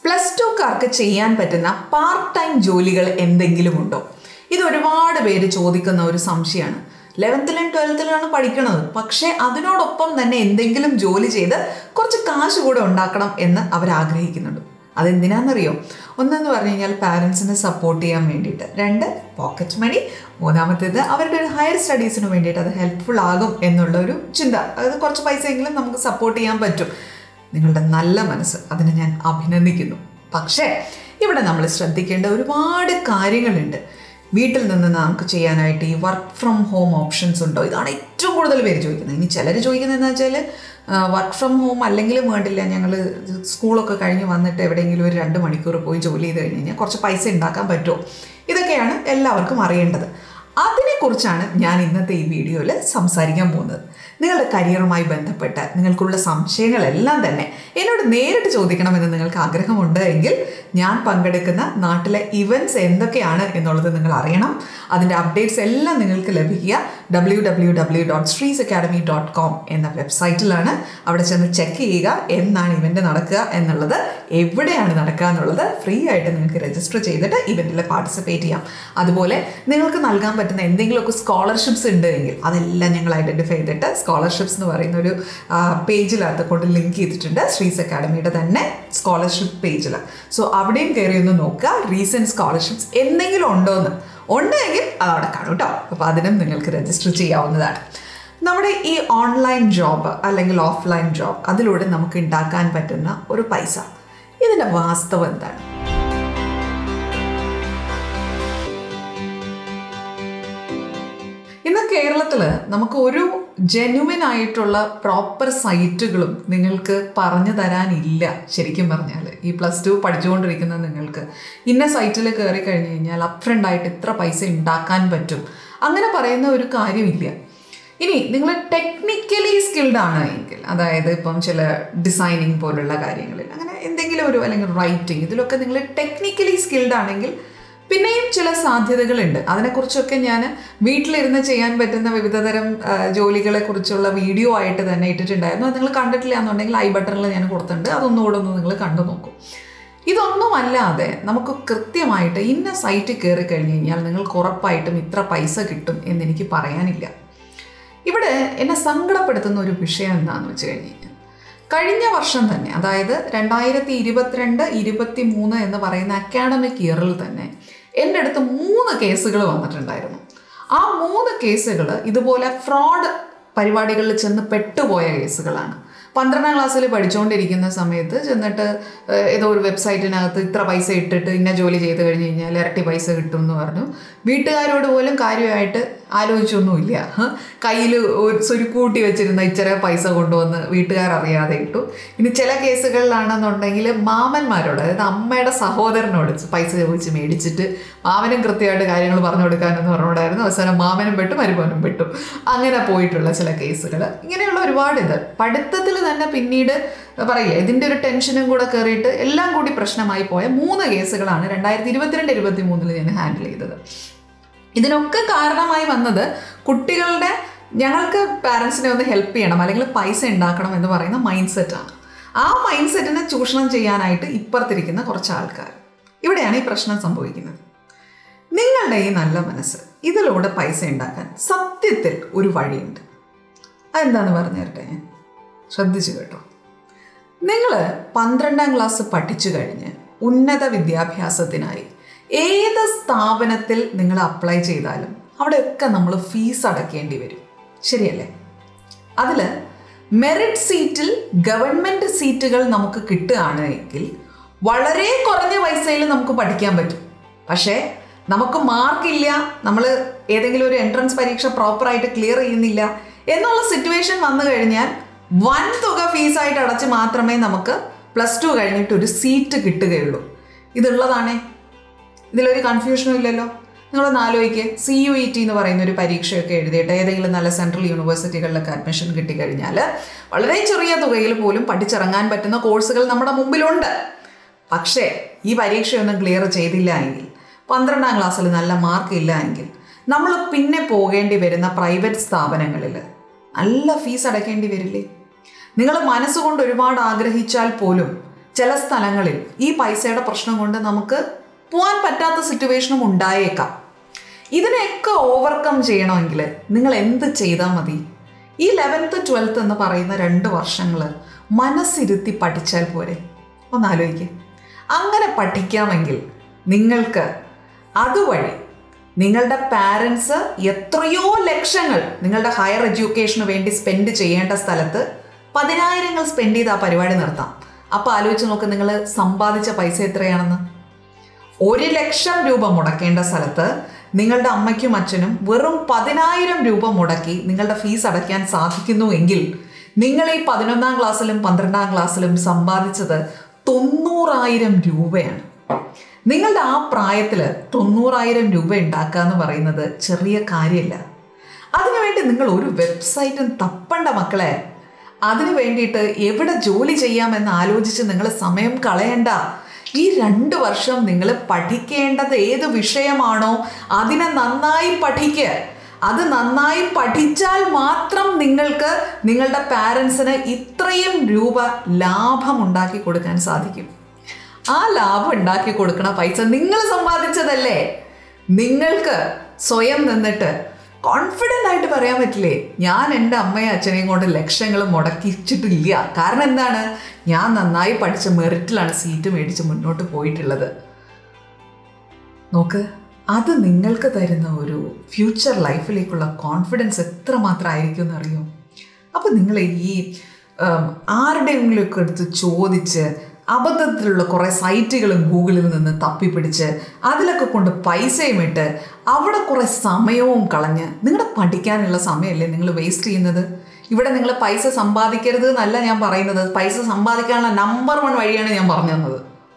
plus ടുക്കാർക്ക് ചെയ്യാൻ പറ്റുന്ന part time ജോലികൾ എന്തെങ്കിലും ഉണ്ടോ ഇത് ഒരുപാട് പേര് ചോദിക്കുന്ന ഒരു സംശയമാണ് ലെവൻത്തിലും ട്വൽത്തിലാണ് പഠിക്കുന്നത് പക്ഷേ അതിനോടൊപ്പം തന്നെ എന്തെങ്കിലും ജോലി ചെയ്ത് കുറച്ച് കാശ് കൂടെ ഉണ്ടാക്കണം എന്ന് അവർ ആഗ്രഹിക്കുന്നുണ്ട് അതെന്തിനാണെന്നറിയോ ഒന്നെന്ന് പറഞ്ഞു കഴിഞ്ഞാൽ പാരൻസിനെ സപ്പോർട്ട് ചെയ്യാൻ വേണ്ടിയിട്ട് രണ്ട് പോക്കറ്റ് മണി മൂന്നാമത്തേത് അവരുടെ ഒരു ഹയർ സ്റ്റഡീസിന് വേണ്ടിയിട്ട് അത് ഹെൽപ്ഫുൾ ആകും എന്നുള്ള ഒരു ചിന്ത അതായത് കുറച്ച് പൈസയെങ്കിലും നമുക്ക് സപ്പോർട്ട് ചെയ്യാൻ പറ്റും നിങ്ങളുടെ നല്ല മനസ്സ് അതിനെ ഞാൻ അഭിനന്ദിക്കുന്നു പക്ഷേ ഇവിടെ നമ്മൾ ശ്രദ്ധിക്കേണ്ട ഒരുപാട് കാര്യങ്ങളുണ്ട് വീട്ടിൽ നിന്ന് നമുക്ക് ചെയ്യാനായിട്ട് ഈ വർക്ക് ഫ്രം ഹോം ഓപ്ഷൻസ് ഉണ്ടോ ഇതാണ് ഏറ്റവും കൂടുതൽ പേര് ചോദിക്കുന്നത് ഇനി ചിലർ ചോദിക്കുന്നതെന്ന് വെച്ചാൽ വർക്ക് ഫ്രം ഹോം അല്ലെങ്കിലും വേണ്ടില്ല ഞങ്ങൾ സ്കൂളൊക്കെ കഴിഞ്ഞ് വന്നിട്ട് എവിടെയെങ്കിലും ഒരു രണ്ട് മണിക്കൂർ പോയി ജോലി ചെയ്ത് കഴിഞ്ഞ് കഴിഞ്ഞാൽ കുറച്ച് പൈസ ഉണ്ടാക്കാൻ പറ്റുമോ ഇതൊക്കെയാണ് എല്ലാവർക്കും അറിയേണ്ടത് അതിനെക്കുറിച്ചാണ് ഞാൻ ഇന്നത്തെ ഈ വീഡിയോയിൽ സംസാരിക്കാൻ പോകുന്നത് നിങ്ങളുടെ കരിയറുമായി ബന്ധപ്പെട്ട് നിങ്ങൾക്കുള്ള സംശയങ്ങളെല്ലാം തന്നെ എന്നോട് നേരിട്ട് ചോദിക്കണമെന്ന് നിങ്ങൾക്ക് ആഗ്രഹമുണ്ട് എങ്കിൽ ഞാൻ പങ്കെടുക്കുന്ന നാട്ടിലെ ഇവൻറ്റ്സ് എന്തൊക്കെയാണ് എന്നുള്ളത് നിങ്ങൾ അറിയണം അതിൻ്റെ അപ്ഡേറ്റ്സ് എല്ലാം നിങ്ങൾക്ക് ലഭിക്കുക W W W dot Srees academy dot com എന്ന വെബ്സൈറ്റിലാണ് അവിടെ ചെന്ന് ചെക്ക് ചെയ്യുക എന്നാണ് ഇവൻ്റ് നടക്കുക എന്നുള്ളത് എവിടെയാണ് നടക്കുക എന്നുള്ളത് ഫ്രീ ആയിട്ട് നിങ്ങൾക്ക് രജിസ്റ്റർ ചെയ്തിട്ട് ഇവൻറ്റിൽ പാർട്ടിസിപ്പേറ്റ് ചെയ്യാം അതുപോലെ നിങ്ങൾക്ക് നൽകാൻ പറ്റുന്ന എന്തെങ്കിലുമൊക്കെ സ്കോളർഷിപ്സ് ഉണ്ട് എങ്കിൽ അതെല്ലാം ഞങ്ങൾ ഐഡൻറ്റിഫൈ ചെയ്തിട്ട് സ്കോളർഷിപ്സ് എന്ന് പറയുന്ന ഒരു പേജിലകത്ത് കൊണ്ട് ലിങ്ക് ചെയ്തിട്ടുണ്ട് ശ്രീസ് അക്കാഡമിയുടെ തന്നെ സ്കോളർഷിപ്പ് പേജിൽ സോ അവിടെയും കയറി ഒന്ന് നോക്കുക റീസെൻറ്റ് സ്കോളർഷിപ്സ് എന്തെങ്കിലും ഉണ്ടോ എന്ന് ഉണ്ടെങ്കിൽ അതവിടെ കാണും കേട്ടോ അപ്പോൾ അതിനും നിങ്ങൾക്ക് രജിസ്റ്റർ ചെയ്യാവുന്നതാണ് നമ്മുടെ ഈ ഓൺലൈൻ ജോബ് അല്ലെങ്കിൽ ഓഫ്ലൈൻ ജോബ് അതിലൂടെ നമുക്ക് ഉണ്ടാക്കാൻ പറ്റുന്ന ഒരു പൈസ ഇതിൻ്റെ വാസ്തവം എന്താണ് ഇന്ന് കേരളത്തിൽ നമുക്ക് ഒരു ജെനുവിൻ ആയിട്ടുള്ള പ്രോപ്പർ സൈറ്റുകളും നിങ്ങൾക്ക് പറഞ്ഞു തരാനില്ല ശരിക്കും പറഞ്ഞാൽ ഈ പ്ലസ് ടു പഠിച്ചുകൊണ്ടിരിക്കുന്ന നിങ്ങൾക്ക് ഇന്ന സൈറ്റിൽ കയറി കഴിഞ്ഞ് കഴിഞ്ഞാൽ അപ് ഫ്രണ്ട് ആയിട്ട് ഇത്ര പൈസ ഉണ്ടാക്കാൻ പറ്റും അങ്ങനെ പറയുന്ന ഒരു കാര്യമില്ല ഇനി നിങ്ങൾ ടെക്നിക്കലി സ്കിൽഡ് ആണ് എങ്കിൽ അതായത് ഇപ്പം ചില ഡിസൈനിങ് പോലുള്ള കാര്യങ്ങളിൽ അങ്ങനെ എന്തെങ്കിലും ഒരു അല്ലെങ്കിൽ റൈറ്റിംഗ് ഇതിലൊക്കെ നിങ്ങൾ ടെക്നിക്കലി സ്കിൽഡ് ആണെങ്കിൽ പിന്നെയും ചില സാധ്യതകളുണ്ട് അതിനെക്കുറിച്ചൊക്കെ ഞാൻ വീട്ടിലിരുന്ന് ചെയ്യാൻ പറ്റുന്ന വിവിധതരം ജോലികളെ കുറിച്ചുള്ള വീഡിയോ ആയിട്ട് തന്നെ ഇട്ടിട്ടുണ്ടായിരുന്നു അത് നിങ്ങൾ കണ്ടിട്ടില്ല എന്നുണ്ടെങ്കിൽ ഐ ബട്ടണിൽ ഞാൻ കൊടുത്തിട്ടുണ്ട് അതൊന്നുകൂടെ ഒന്ന് നിങ്ങൾ കണ്ടു നോക്കും ഇതൊന്നും അല്ലാതെ നമുക്ക് കൃത്യമായിട്ട് ഇന്ന സൈറ്റിൽ കയറി കഴിഞ്ഞ് കഴിഞ്ഞാൽ നിങ്ങൾക്ക് ഉറപ്പായിട്ടും ഇത്ര പൈസ കിട്ടും എന്നെനിക്ക് പറയാനില്ല ഇവിടെ എന്നെ സങ്കടപ്പെടുത്തുന്ന ഒരു വിഷയം എന്താണെന്ന് വെച്ച് കഴിഞ്ഞ് കഴിഞ്ഞാൽ കഴിഞ്ഞ വർഷം തന്നെ അതായത് രണ്ടായിരത്തി ഇരുപത്തിരണ്ട് ഇരുപത്തി മൂന്ന് എന്ന് പറയുന്ന അക്കാഡമിക് ഇയറിൽ തന്നെ എൻ്റെ അടുത്ത് മൂന്ന് കേസുകൾ വന്നിട്ടുണ്ടായിരുന്നു ആ മൂന്ന് കേസുകൾ ഇതുപോലെ ഫ്രോഡ് പരിപാടികളിൽ ചെന്ന് പെട്ടുപോയ കേസുകളാണ് പന്ത്രണ്ടാം ക്ലാസ്സിൽ പഠിച്ചുകൊണ്ടിരിക്കുന്ന സമയത്ത് ചെന്നിട്ട് ഏതോ ഒരു വെബ്സൈറ്റിനകത്ത് ഇത്ര പൈസ ഇട്ടിട്ട് ഇന്ന ജോലി ചെയ്ത് കഴിഞ്ഞ് കഴിഞ്ഞാൽ ഇരട്ടി പൈസ കിട്ടും എന്ന് പറഞ്ഞു വീട്ടുകാരോട് പോലും കാര്യമായിട്ട് ആലോചിച്ചൊന്നുമില്ല കയ്യിൽ സ്വരുക്കൂട്ടി വെച്ചിരുന്ന ഇച്ചിരി പൈസ കൊണ്ടുവന്ന് വീട്ടുകാരറിയാതെ ഇട്ടു ഇനി ചില കേസുകളിലാണെന്നുണ്ടെങ്കിൽ മാമന്മാരോട് അതായത് അമ്മയുടെ സഹോദരനോട് പൈസ ചോദിച്ച് മേടിച്ചിട്ട് മാമനും കൃത്യമായിട്ട് കാര്യങ്ങൾ പറഞ്ഞു കൊടുക്കാനെന്ന് പറഞ്ഞുകൊണ്ടായിരുന്നു അവസാനം മാമനും പെട്ടു മരുമോനും പെട്ടു അങ്ങനെ പോയിട്ടുള്ള ചില കേസുകൾ ഇങ്ങനെയുള്ള ഒരുപാട് ഇത് പഠിത്തത്തിൽ തന്നെ പിന്നീട് പറയില്ലേ ഇതിൻ്റെ ഒരു ടെൻഷനും കൂടെ കയറിയിട്ട് എല്ലാം കൂടി പ്രശ്നമായി പോയ മൂന്ന് കേസുകളാണ് രണ്ടായിരത്തി ഇരുപത്തിരണ്ട് ഇരുപത്തി മൂന്നിൽ ഞാൻ ഹാൻഡിൽ ചെയ്തത് ഇതിനൊക്കെ കാരണമായി വന്നത് കുട്ടികളുടെ ഞങ്ങൾക്ക് പാരൻസിനെ ഒന്ന് ഹെൽപ്പ് ചെയ്യണം അല്ലെങ്കിൽ പൈസ ഉണ്ടാക്കണം എന്ന് പറയുന്ന മൈൻഡ് സെറ്റാണ് ആ മൈൻഡ് സെറ്റിനെ ചൂഷണം ചെയ്യാനായിട്ട് ഇപ്പുറത്തിരിക്കുന്ന കുറച്ച് ആൾക്കാർ ഇവിടെയാണ് ഈ പ്രശ്നം സംഭവിക്കുന്നത് നിങ്ങളുടെ ഈ നല്ല മനസ്സ് ഇതിലൂടെ പൈസ ഉണ്ടാക്കാൻ സത്യത്തിൽ ഒരു വഴിയുണ്ട് അതെന്താന്ന് പറഞ്ഞു തരട്ടെ ഞാൻ ശ്രദ്ധിച്ചു കേട്ടോ നിങ്ങൾ പന്ത്രണ്ടാം ക്ലാസ് പഠിച്ചു കഴിഞ്ഞ് ഉന്നത വിദ്യാഭ്യാസത്തിനായി ഏത് സ്ഥാപനത്തിൽ നിങ്ങൾ അപ്ലൈ ചെയ്താലും അവിടെയൊക്കെ നമ്മൾ ഫീസ് അടയ്ക്കേണ്ടി വരും ശരിയല്ലേ അതിൽ മെറിറ്റ് സീറ്റിൽ ഗവൺമെൻറ് സീറ്റുകൾ നമുക്ക് കിട്ടുകയാണ് എങ്കിൽ വളരെ കുറഞ്ഞ പൈസയിൽ നമുക്ക് പഠിക്കാൻ പറ്റും പക്ഷേ നമുക്ക് മാർക്കില്ല നമ്മൾ ഏതെങ്കിലും ഒരു എൻട്രൻസ് പരീക്ഷ പ്രോപ്പറായിട്ട് ക്ലിയർ ചെയ്യുന്നില്ല എന്നുള്ള സിറ്റുവേഷൻ വന്നു കഴിഞ്ഞാൽ വൻ തുക ഫീസായിട്ട് അടച്ച് മാത്രമേ നമുക്ക് പ്ലസ് ടു കഴിഞ്ഞിട്ട് ഒരു സീറ്റ് കിട്ടുകയുള്ളൂ ഇതുള്ളതാണേ ഇതിലൊരു കൺഫ്യൂഷനും ഇല്ലല്ലോ നിങ്ങളൊന്ന് ആലോചിക്കുക സി യു ഇ ടി എന്ന് പറയുന്ന ഒരു പരീക്ഷയൊക്കെ എഴുതിയിട്ട് ഏതെങ്കിലും നല്ല സെൻട്രൽ യൂണിവേഴ്സിറ്റികളിലൊക്കെ അഡ്മിഷൻ കിട്ടിക്കഴിഞ്ഞാൽ വളരെ ചെറിയ തുകയിൽ പോലും പഠിച്ചിറങ്ങാൻ പറ്റുന്ന കോഴ്സുകൾ നമ്മുടെ മുമ്പിലുണ്ട് പക്ഷേ ഈ പരീക്ഷയൊന്നും ക്ലിയർ ചെയ്തില്ല എങ്കിൽ പന്ത്രണ്ടാം ക്ലാസ്സിൽ നല്ല മാർക്ക് ഇല്ല എങ്കിൽ നമ്മൾ പിന്നെ പോകേണ്ടി വരുന്ന പ്രൈവറ്റ് സ്ഥാപനങ്ങളിൽ നല്ല ഫീസ് അടയ്ക്കേണ്ടി വരില്ലേ നിങ്ങൾ മനസ്സുകൊണ്ട് ഒരുപാട് ആഗ്രഹിച്ചാൽ പോലും ചില സ്ഥലങ്ങളിൽ ഈ പൈസയുടെ പ്രശ്നം കൊണ്ട് നമുക്ക് പോകാൻ പറ്റാത്ത സിറ്റുവേഷനും ഉണ്ടായേക്കാം ഇതിനെയൊക്കെ ഓവർകം ചെയ്യണമെങ്കിൽ നിങ്ങൾ എന്ത് ചെയ്താൽ മതി ഈ ലെവൻത്ത് ട്വൽത്ത് എന്ന് പറയുന്ന രണ്ട് വർഷങ്ങൾ മനസ്സിരുത്തി പഠിച്ചാൽ പോരെ ഒന്ന് ആലോചിക്കുക അങ്ങനെ പഠിക്കാമെങ്കിൽ നിങ്ങൾക്ക് അതുവഴി നിങ്ങളുടെ പാരൻസ് എത്രയോ ലക്ഷങ്ങൾ നിങ്ങളുടെ ഹയർ എഡ്യൂക്കേഷന് വേണ്ടി സ്പെൻഡ് ചെയ്യേണ്ട സ്ഥലത്ത് പതിനായിരങ്ങൾ സ്പെൻഡ് ചെയ്ത് ആ പരിപാടി നിർത്താം അപ്പോൾ ആലോചിച്ച് നോക്ക് നിങ്ങൾ സമ്പാദിച്ച പൈസ എത്രയാണെന്ന് ഒരു ലക്ഷം രൂപ മുടക്കേണ്ട സ്ഥലത്ത് നിങ്ങളുടെ അമ്മയ്ക്കും അച്ഛനും വെറും പതിനായിരം രൂപ മുടക്കി നിങ്ങളുടെ ഫീസ് അടയ്ക്കാൻ സാധിക്കുന്നു എങ്കിൽ നിങ്ങൾ ഈ പതിനൊന്നാം ക്ലാസ്സിലും പന്ത്രണ്ടാം ക്ലാസ്സിലും സമ്പാദിച്ചത് തൊണ്ണൂറായിരം രൂപയാണ് നിങ്ങളുടെ ആ പ്രായത്തിൽ തൊണ്ണൂറായിരം രൂപ ഉണ്ടാക്കുക എന്ന് പറയുന്നത് ചെറിയ കാര്യമല്ല അതിനുവേണ്ടി നിങ്ങൾ ഒരു വെബ്സൈറ്റും തപ്പണ്ട മക്കളെ അതിനു വേണ്ടിയിട്ട് എവിടെ ജോലി ചെയ്യാമെന്ന് ആലോചിച്ച് നിങ്ങൾ സമയം കളയണ്ട ഈ രണ്ട് വർഷം നിങ്ങൾ പഠിക്കേണ്ടത് ഏത് വിഷയമാണോ അതിനെ നന്നായി പഠിക്കുക അത് നന്നായി പഠിച്ചാൽ മാത്രം നിങ്ങൾക്ക് നിങ്ങളുടെ പാരൻസിന് ഇത്രയും രൂപ ലാഭം ഉണ്ടാക്കി കൊടുക്കാൻ സാധിക്കും ആ ലാഭം ഉണ്ടാക്കി കൊടുക്കണ പൈസ നിങ്ങൾ സമ്പാദിച്ചതല്ലേ നിങ്ങൾക്ക് സ്വയം നിന്നിട്ട് കോൺഫിഡൻ്റ് ആയിട്ട് പറയാൻ പറ്റില്ലേ ഞാൻ എൻ്റെ അമ്മയും അച്ഛനെയും കൊണ്ട് ലക്ഷങ്ങൾ മുടക്കിച്ചിട്ടില്ല കാരണം എന്താണ് ഞാൻ നന്നായി പഠിച്ച മെറിറ്റിലാണ് സീറ്റ് മേടിച്ച് മുന്നോട്ട് പോയിട്ടുള്ളത് നോക്ക് അത് നിങ്ങൾക്ക് തരുന്ന ഒരു ഫ്യൂച്ചർ ലൈഫിലേക്കുള്ള കോൺഫിഡൻസ് എത്രമാത്രം ആയിരിക്കും എന്നറിയോ അപ്പോൾ നിങ്ങൾ ഈ ആരുടെയെങ്കിലുമൊക്കെ എടുത്ത് ചോദിച്ച് അബദ്ധത്തിലുള്ള കുറേ സൈറ്റുകളും ഗൂഗിളിൽ നിന്ന് തപ്പിപ്പിടിച്ച് അതിലൊക്കെ കൊണ്ട് പൈസയും ഇട്ട് അവിടെ കുറേ സമയവും കളഞ്ഞ് നിങ്ങളുടെ പഠിക്കാനുള്ള സമയമല്ലേ നിങ്ങൾ വേസ്റ്റ് ചെയ്യുന്നത് ഇവിടെ നിങ്ങൾ പൈസ സമ്പാദിക്കരുത് എന്നല്ല ഞാൻ പറയുന്നത് പൈസ സമ്പാദിക്കാനുള്ള നമ്പർ വൺ വഴിയാണ് ഞാൻ പറഞ്ഞു തന്നത്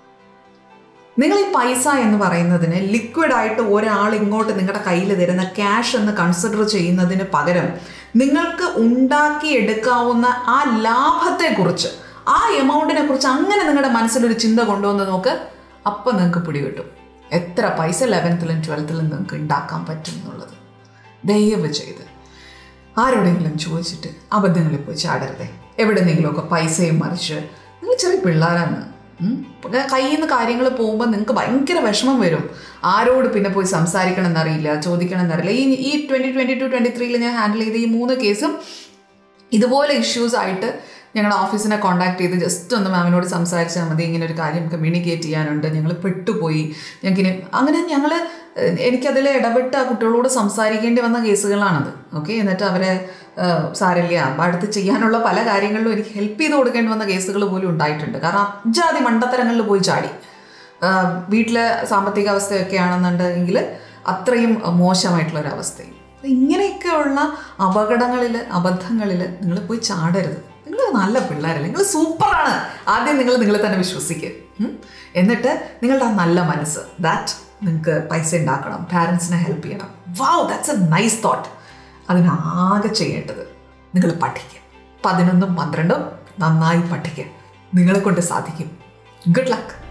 നിങ്ങൾ ഈ പൈസ എന്ന് പറയുന്നതിന് ലിക്വിഡായിട്ട് ഒരാൾ ഇങ്ങോട്ട് നിങ്ങളുടെ കയ്യിൽ തരുന്ന ക്യാഷ് എന്ന് കൺസിഡർ ചെയ്യുന്നതിന് പകരം നിങ്ങൾക്ക് ഉണ്ടാക്കിയെടുക്കാവുന്ന ആ ലാഭത്തെക്കുറിച്ച് ആ എമൗണ്ടിനെ കുറിച്ച് അങ്ങനെ നിങ്ങളുടെ മനസ്സിലൊരു ചിന്ത കൊണ്ടുവന്ന് നോക്ക് അപ്പം നിങ്ങൾക്ക് പിടികിട്ടും എത്ര പൈസ ലെവൻത്തിലും ട്വൽത്തിലും നിങ്ങൾക്ക് ഉണ്ടാക്കാൻ പറ്റും എന്നുള്ളത് ദയവ് ചെയ്ത് ആരോടെങ്കിലും ചോദിച്ചിട്ട് അബദ്ധങ്ങളിൽ പോയി ചാടരുതേ എവിടെന്നെങ്കിലുമൊക്കെ പൈസയും മറിച്ച് നിങ്ങൾ ചെറിയ പിള്ളേരാണ് കയ്യിൽ നിന്ന് കാര്യങ്ങൾ പോകുമ്പോൾ നിങ്ങൾക്ക് ഭയങ്കര വിഷമം വരും ആരോട് പിന്നെ പോയി സംസാരിക്കണം എന്നറിയില്ല ചോദിക്കണം എന്നറിയില്ല ഈ ഈ ട്വൻറ്റി ട്വൻറ്റി ടു ട്വൻറ്റി ത്രീയിൽ ഞാൻ ഹാൻഡിൽ ചെയ്ത ഈ മൂന്ന് കേസും ഇതുപോലെ ഇഷ്യൂസ് ആയിട്ട് ഞങ്ങളുടെ ഓഫീസിനെ കോൺടാക്ട് ചെയ്ത് ജസ്റ്റ് ഒന്ന് മാമിനോട് സംസാരിച്ചാൽ മതി ഇങ്ങനെ ഒരു കാര്യം കമ്മ്യൂണിക്കേറ്റ് ചെയ്യാനുണ്ട് ഞങ്ങൾ പെട്ടുപോയി ഞങ്ങൾക്കിനി അങ്ങനെ ഞങ്ങൾ എനിക്കതിൽ ഇടപെട്ട് ആ കുട്ടികളോട് സംസാരിക്കേണ്ടി വന്ന കേസുകളാണത് ഓക്കെ എന്നിട്ട് അവരെ സാരല്ല അടുത്ത് ചെയ്യാനുള്ള പല കാര്യങ്ങളിലും എനിക്ക് ഹെൽപ്പ് ചെയ്ത് കൊടുക്കേണ്ടി വന്ന കേസുകൾ പോലും ഉണ്ടായിട്ടുണ്ട് കാരണം അജാതി മണ്ടത്തരങ്ങളിൽ പോയി ചാടി വീട്ടിലെ സാമ്പത്തിക അവസ്ഥയൊക്കെ ആണെന്നുണ്ടെങ്കിൽ അത്രയും മോശമായിട്ടുള്ളൊരവസ്ഥയും ഇങ്ങനെയൊക്കെയുള്ള അപകടങ്ങളിൽ അബദ്ധങ്ങളിൽ നിങ്ങൾ പോയി ചാടരുത് നിങ്ങൾ നല്ല പിള്ളേരല്ലേ നിങ്ങൾ സൂപ്പറാണ് ആദ്യം നിങ്ങൾ നിങ്ങളെ തന്നെ വിശ്വസിക്കുക എന്നിട്ട് നിങ്ങളുടെ ആ നല്ല മനസ്സ് ദാറ്റ് നിങ്ങൾക്ക് പൈസ ഉണ്ടാക്കണം പാരൻസിനെ ഹെൽപ്പ് ചെയ്യണം wow that's a nice thought അതിനാകെ ചെയ്യേണ്ടത് നിങ്ങൾ പഠിക്കുക പതിനൊന്നും പന്ത്രണ്ടും നന്നായി പഠിക്കുക നിങ്ങളെ കൊണ്ട് സാധിക്കും ഗുഡ് ലക്ക്